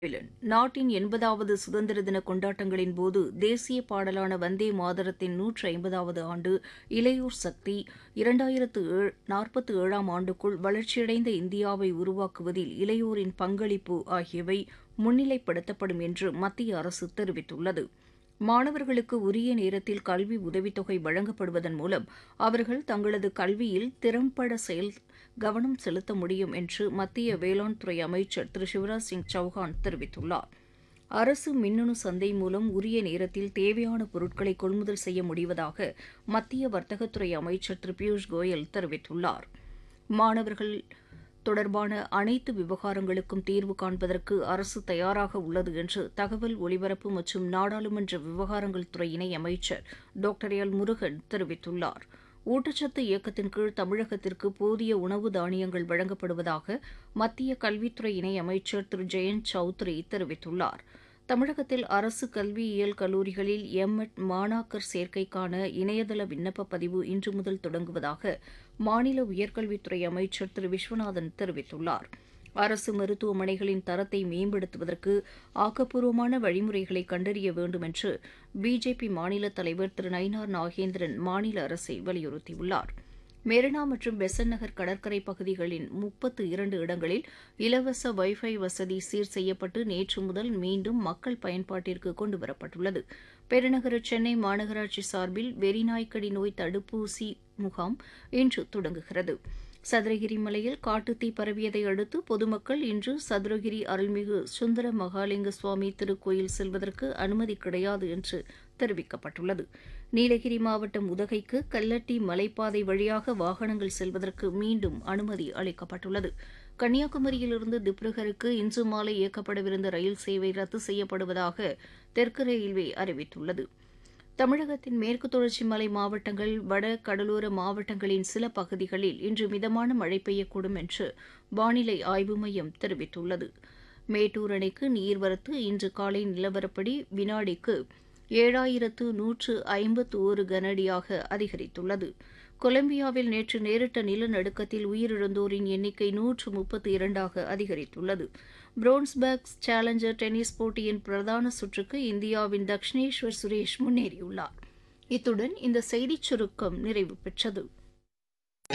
விலன் நாட்டின் எண்பதாவது சுதந்திர தின கொண்டாட்டங்களின் போது தேசிய பாடலான வந்தே மாதரத்தின் நூற்று ஐம்பதாவது ஆண்டு இளையோர் சக்தி இரண்டாயிரத்து நாற்பத்து ஏழாம் ஆண்டுக்குள் வளர்ச்சியடைந்த இந்தியாவை உருவாக்குவதில் இளையோரின் பங்களிப்பு ஆகியவை முன்னிலைப்படுத்தப்படும் என்று மத்திய அரசு தெரிவித்துள்ளது மாணவர்களுக்கு உரிய நேரத்தில் கல்வி உதவித்தொகை வழங்கப்படுவதன் மூலம் அவர்கள் தங்களது கல்வியில் திறம்பட செயல் கவனம் செலுத்த முடியும் என்று மத்திய வேளாண் துறை அமைச்சர் திரு சிவராஜ் சிங் சௌஹான் தெரிவித்துள்ளார் அரசு மின்னணு சந்தை மூலம் உரிய நேரத்தில் தேவையான பொருட்களை கொள்முதல் செய்ய முடிவதாக மத்திய வர்த்தகத்துறை அமைச்சர் திரு பியூஷ் கோயல் தெரிவித்துள்ளார் மாணவர்கள் தொடர்பான அனைத்து விவகாரங்களுக்கும் தீர்வு காண்பதற்கு அரசு தயாராக உள்ளது என்று தகவல் ஒலிபரப்பு மற்றும் நாடாளுமன்ற விவகாரங்கள் துறை இணை அமைச்சர் டாக்டர் எல் முருகன் தெரிவித்துள்ளார் ஊட்டச்சத்து இயக்கத்தின் கீழ் தமிழகத்திற்கு போதிய உணவு தானியங்கள் வழங்கப்படுவதாக மத்திய கல்வித்துறை இணை அமைச்சர் திரு ஜெயந்த் சௌத்ரி தெரிவித்துள்ளார் தமிழகத்தில் அரசு கல்வியியல் கல்லூரிகளில் எம்எட் மாணாக்கர் சேர்க்கைக்கான இணையதள விண்ணப்ப பதிவு இன்று முதல் தொடங்குவதாக மாநில உயர்கல்வித்துறை அமைச்சர் திரு விஸ்வநாதன் தெரிவித்துள்ளார் அரசு மருத்துவமனைகளின் தரத்தை மேம்படுத்துவதற்கு ஆக்கப்பூர்வமான வழிமுறைகளை கண்டறிய வேண்டும் என்று பிஜேபி மாநில தலைவர் திரு நயினார் நாகேந்திரன் மாநில அரசை வலியுறுத்தியுள்ளார் மெரினா மற்றும் பெசன் நகர் கடற்கரை பகுதிகளின் முப்பத்து இரண்டு இடங்களில் இலவச வைஃபை வசதி சீர் செய்யப்பட்டு நேற்று முதல் மீண்டும் மக்கள் பயன்பாட்டிற்கு கொண்டுவரப்பட்டுள்ளது பெருநகர சென்னை மாநகராட்சி சார்பில் வெறிநாய்க்கடி நோய் தடுப்பூசி முகாம் இன்று தொடங்குகிறது சதுரகிரி மலையில் காட்டுத்தீ பரவியதை அடுத்து பொதுமக்கள் இன்று சதுரகிரி அருள்மிகு சுந்தர மகாலிங்க சுவாமி திருக்கோயில் செல்வதற்கு அனுமதி கிடையாது என்று தெரிவிக்கப்பட்டுள்ளது நீலகிரி மாவட்டம் உதகைக்கு கல்லட்டி மலைப்பாதை வழியாக வாகனங்கள் செல்வதற்கு மீண்டும் அனுமதி அளிக்கப்பட்டுள்ளது கன்னியாகுமரியிலிருந்து திப்ருகருக்கு இன்று மாலை இயக்கப்படவிருந்த ரயில் சேவை ரத்து செய்யப்படுவதாக தெற்கு ரயில்வே அறிவித்துள்ளது தமிழகத்தின் மேற்கு தொடர்ச்சி மலை மாவட்டங்கள் வட கடலோர மாவட்டங்களின் சில பகுதிகளில் இன்று மிதமான மழை பெய்யக்கூடும் என்று வானிலை ஆய்வு மையம் தெரிவித்துள்ளது மேட்டூர் அணைக்கு நீர்வரத்து இன்று காலை நிலவரப்படி வினாடிக்கு ஏழாயிரத்து நூற்று ஐம்பத்து ஒரு கனஅடியாக அதிகரித்துள்ளது கொலம்பியாவில் நேற்று நேரிட்ட நிலநடுக்கத்தில் உயிரிழந்தோரின் எண்ணிக்கை நூற்று முப்பத்து இரண்டாக அதிகரித்துள்ளது புரோன்ஸ்பர்க் சேலஞ்சர் டென்னிஸ் போட்டியின் பிரதான சுற்றுக்கு இந்தியாவின் தக்ஷினேஸ்வர் சுரேஷ் முன்னேறியுள்ளார் இத்துடன் இந்த செய்திச் சுருக்கம் நிறைவு பெற்றது